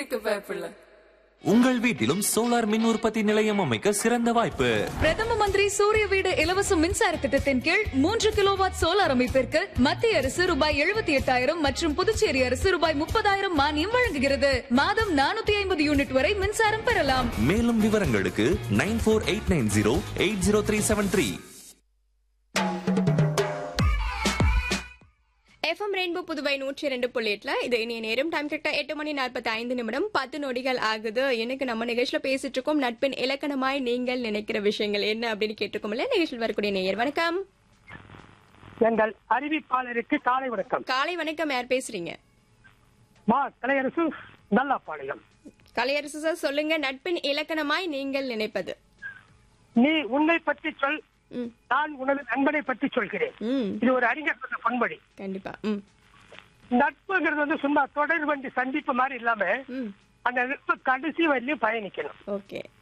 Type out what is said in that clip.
இருக்க வாய்ப்பில்லை உங்கள் வீட்டிலும் சோலார் மின் உற்பத்தி நிலையம் அமைக்க சிறந்த வாய்ப்பு பிரதம மந்திரி சூரிய வீடு இலவச மின்சார திட்டத்தின் கீழ் மூன்று கிலோவாட் சோலார் அமைப்பிற்கு மத்திய அரசு ரூபாய் எழுபத்தி எட்டாயிரம் மற்றும் புதுச்சேரி அரசு ரூபாய் முப்பதாயிரம் மானியம் வழங்குகிறது மாதம் நானூத்தி ஐம்பது யூனிட் வரை மின்சாரம் பெறலாம் மேலும் விவரங்களுக்கு nine four eight nine zero eight zero three seven three FM rainbow Puduvai நூற்றி இரண்டு புள்ளி எட்டுல இது இனிய நேரம் டைம் கரெக்டா எட்டு மணி நாற்பத்தி ஐந்து நிமிடம் பத்து நொடிகள் ஆகுது எனக்கு நம்ம நிகழ்ச்சியில பேசிட்டு இருக்கோம் நட்பின் இலக்கணமாய் நீங்கள் நினைக்கிற விஷயங்கள் என்ன அப்படின்னு கேட்டிருக்கோம்ல நிகழ்ச்சியில் வரக்கூடிய நேயர் வணக்கம் எங்கள் அறிவிப்பாளருக்கு காலை வணக்கம் காலை வணக்கம் யார் பேசுறீங்க மா கலையரசு நல்லாப்பாளையம் கலையரசு சார் சொல்லுங்க நட்பின் இலக்கணமாய் நீங்கள் நினைப்பது நீ உன்னை பற்றி சொல் ம் நான் உனது நண்பனை பற்றி சொல்கிறேன் ம் இது ஒரு அறிஞர் சொன்ன பண்படி கண்டிப்பா ம் நட்புங்கிறது வந்து சும்மா தொடர் வண்டி சந்திப்பு மாதிரி இல்லாம ம் அந்த நட்பு கடைசி வரையிலும் பயணிக்கணும் ஓகே